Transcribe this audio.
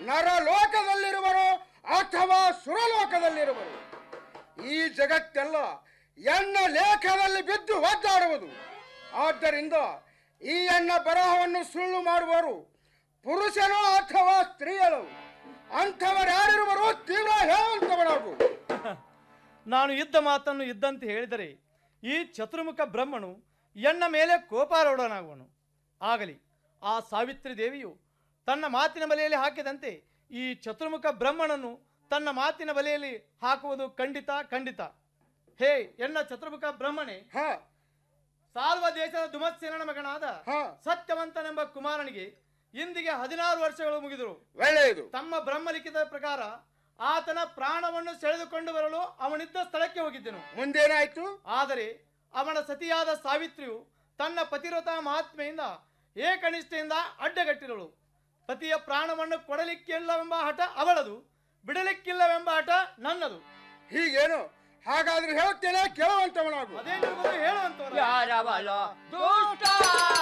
ನರಲೋಕದಲ್ಲಿರುವರು ಅಥವಾ ಸುರಲೋಕದಲ್ಲಿರುವರು ಈ ಜಗತ್ತೆಲ್ಲ ಎನ್ನ ಲೇಖದಲ್ಲಿ ಬಿದ್ದು ಒದ್ದಾಡುವುದು ಆದ್ದರಿಂದ ಈ ಎನ್ನ ಬರಹವನ್ನು ಸುಳ್ಳು ಮಾಡುವರು ಪುರುಷನೋ ಅಥವಾ ಸ್ತ್ರೀಯರು ಅಂಥವರ್ಯಾರಿರುವರು ತೀವ್ರ ಹೇಳುವಂತವನಾಗು ನಾನು ಇದ್ದ ಮಾತನ್ನು ಇದ್ದಂತೆ ಹೇಳಿದರೆ ಈ ಚತುರ್ಮುಖ ಬ್ರಹ್ಮನು ಎನ್ನ ಮೇಲೆ ಕೋಪಾರೂಢನಾಗುವನು ಆಗಲಿ ಆ ಸಾವಿತ್ರಿ ದೇವಿಯು ತನ್ನ ಮಾತಿನ ಬಲೆಯಲ್ಲಿ ಹಾಕಿದಂತೆ ಈ ಚತುರ್ಮುಖ ಬ್ರಹ್ಮನನ್ನು ತನ್ನ ಮಾತಿನ ಬಲೆಯಲ್ಲಿ ಹಾಕುವುದು ಖಂಡಿತ ಖಂಡಿತ ಹೇ ಎನ್ನ ಚತುರ್ಮುಖ ಬ್ರಹ್ಮನೇ ಹ ಸಾಲ್ವ ದೇಶದ ದುಮತ್ಸೇನನ ಮಗನಾದ ಹ ಸತ್ಯವಂತನೆಂಬ ಕುಮಾರನಿಗೆ ಇಂದಿಗೆ ಹದಿನಾರು ವರ್ಷಗಳು ಮುಗಿದರು ಒಳ್ಳೆಯದು ತಮ್ಮ ಬ್ರಹ್ಮಲಿಖಿತ ಪ್ರಕಾರ ಆತನ ಪ್ರಾಣವನ್ನು ಸೆಳೆದುಕೊಂಡು ಬರಲು ಅವನಿದ್ದ ಸ್ಥಳಕ್ಕೆ ಹೋಗಿದ್ದೆನು ಮುಂದೇನಾಯ್ತು ಆದರೆ ಅವನ ಸತಿಯಾದ ಸಾವಿತ್ರಿಯು ತನ್ನ ಪತಿವ್ರತ ಮಹಾತ್ಮೆಯಿಂದ ಏಕನಿಷ್ಠೆಯಿಂದ ಅಡ್ಡಗಟ್ಟಿರಳು ಪತಿಯ ಪ್ರಾಣವನ್ನು ಕೊಡಲಿಕ್ಕಿಲ್ಲವೆಂಬ ಹಠ ಅವಳದು ಬಿಡಲಿಕ್ಕಿಲ್ಲವೆಂಬ ಹಠ ನನ್ನದು ಹೀಗೇನು ಹಾಗಾದ್ರೆ ಹೇಳ್ತೇನೆ ಕೇಳುವಂತವನಾಗು ಅದೇನಿರುವುದು ಹೇಳುವಂತವರ ಯಾರವಳ ದುಷ್ಟ